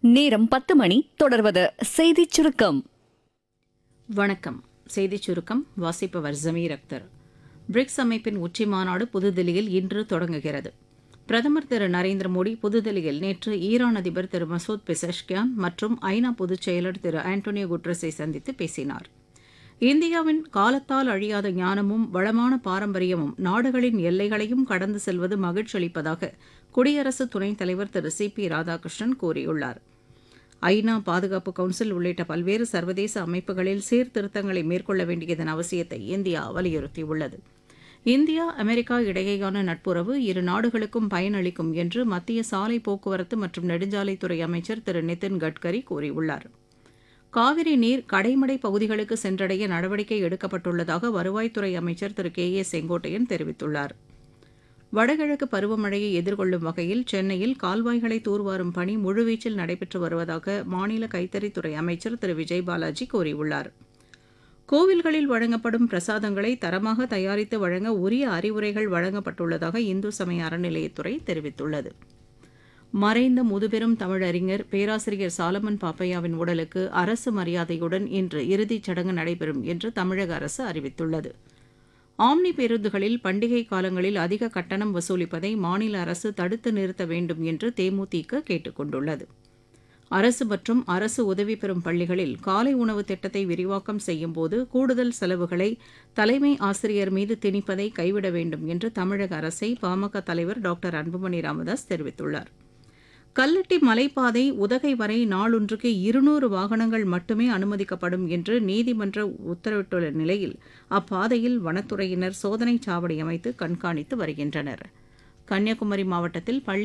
நேரம் பத்து மணி தொடர்வது செய்திச் சுருக்கம் வணக்கம் செய்திச் சுருக்கம் வாசிப்பவர் ஜமீர் அக்தர் பிரிக்ஸ் அமைப்பின் உச்சி மாநாடு புதுதில்லியில் இன்று தொடங்குகிறது பிரதமர் திரு நரேந்திர மோடி புதுதில்லியில் நேற்று ஈரான் அதிபர் திரு மசூத் பெசஷ்கியான் மற்றும் ஐநா பொதுச் செயலர் திரு ஆண்டோனியோ குட்ரஸை சந்தித்து பேசினார் இந்தியாவின் காலத்தால் அழியாத ஞானமும் வளமான பாரம்பரியமும் நாடுகளின் எல்லைகளையும் கடந்து செல்வது மகிழ்ச்சி அளிப்பதாக குடியரசு துணைத் தலைவர் திரு சி பி ராதாகிருஷ்ணன் கூறியுள்ளார் ஐநா பாதுகாப்பு கவுன்சில் உள்ளிட்ட பல்வேறு சர்வதேச அமைப்புகளில் சீர்திருத்தங்களை மேற்கொள்ள வேண்டியதன் அவசியத்தை இந்தியா வலியுறுத்தியுள்ளது இந்தியா அமெரிக்கா இடையேயான நட்புறவு இரு நாடுகளுக்கும் பயனளிக்கும் என்று மத்திய சாலை போக்குவரத்து மற்றும் நெடுஞ்சாலைத்துறை அமைச்சர் திரு நிதின் கட்கரி கூறியுள்ளார் காவிரி நீர் கடைமடை பகுதிகளுக்கு சென்றடைய நடவடிக்கை எடுக்கப்பட்டுள்ளதாக வருவாய்த்துறை அமைச்சர் திரு கே ஏ செங்கோட்டையன் தெரிவித்துள்ளார் வடகிழக்கு பருவமழையை எதிர்கொள்ளும் வகையில் சென்னையில் கால்வாய்களை தூர்வாரும் பணி முழுவீச்சில் நடைபெற்று வருவதாக மாநில கைத்தறித்துறை அமைச்சர் திரு விஜய் பாலாஜி கூறியுள்ளார் கோவில்களில் வழங்கப்படும் பிரசாதங்களை தரமாக தயாரித்து வழங்க உரிய அறிவுரைகள் வழங்கப்பட்டுள்ளதாக இந்து சமய அறநிலையத்துறை தெரிவித்துள்ளது மறைந்த முதுபெரும் தமிழறிஞர் பேராசிரியர் சாலமன் பாப்பையாவின் உடலுக்கு அரசு மரியாதையுடன் இன்று இறுதிச் சடங்கு நடைபெறும் என்று தமிழக அரசு அறிவித்துள்ளது ஆம்னி பேருந்துகளில் பண்டிகை காலங்களில் அதிக கட்டணம் வசூலிப்பதை மாநில அரசு தடுத்து நிறுத்த வேண்டும் என்று தேமுதிக கேட்டுக் கொண்டுள்ளது அரசு மற்றும் அரசு உதவி பெறும் பள்ளிகளில் காலை உணவு திட்டத்தை விரிவாக்கம் செய்யும்போது கூடுதல் செலவுகளை தலைமை ஆசிரியர் மீது திணிப்பதை கைவிட வேண்டும் என்று தமிழக அரசை பாமக தலைவர் டாக்டர் அன்புமணி ராமதாஸ் தெரிவித்துள்ளார் கல்லட்டி மலைப்பாதை உதகை வரை நாளொன்றுக்கு இருநூறு வாகனங்கள் மட்டுமே அனுமதிக்கப்படும் என்று நீதிமன்ற உத்தரவிட்டுள்ள நிலையில் அப்பாதையில் வனத்துறையினர் சோதனைச் சாவடி அமைத்து கண்காணித்து வருகின்றனர் கன்னியாகுமரி மாவட்டத்தில் பள்ளி